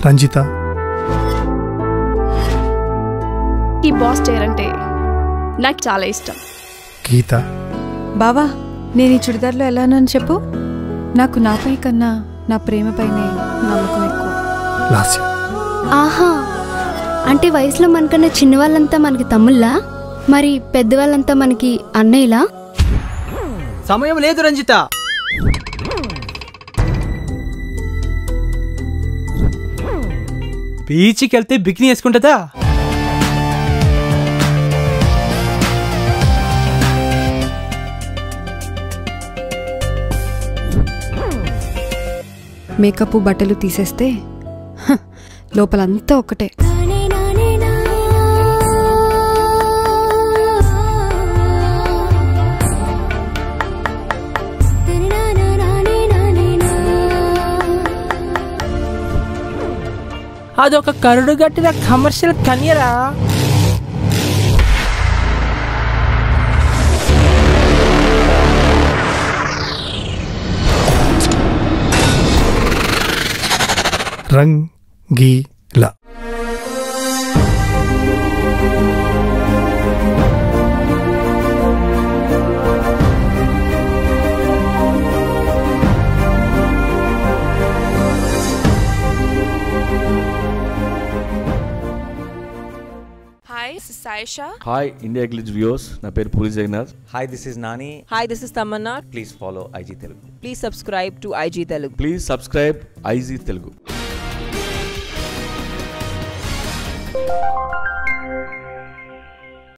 రంజిత ఈ boss chair అంటే నాకు చాలా ఇష్టం గీత బావా నేను ఈ చుడిదార్లో ఎలానని చెప్పు నాకు నాపై కన్నా నా ప్రేమపైనే నమ్మకం ఎక్కువ లాస్య ఆహా అంటే వయసులో మనకన్నా చిన్నవాళ్ళంతా మనకి తమ్ముళ్ళా మరి పెద్దవాళ్ళంతా మనకి అన్నయ్యలా సమయం లేదు రంజిత బీచ్కి వెళ్తే బికినీ వేసుకుంటుందా మేకప్ బట్టలు తీసేస్తే హ, లోపలంతా ఒకటే అదొక కరుడు గట్టిన కమర్షియల్ కన్యరా Rangeela Hi, this is Saisha. Hi India glitz views నా పేరు Puri Jagannath Hi, this is Nani. Hi, this is Tamanna. Please follow IG Telugu. Please subscribe to IG Telugu. Please subscribe IG Telugu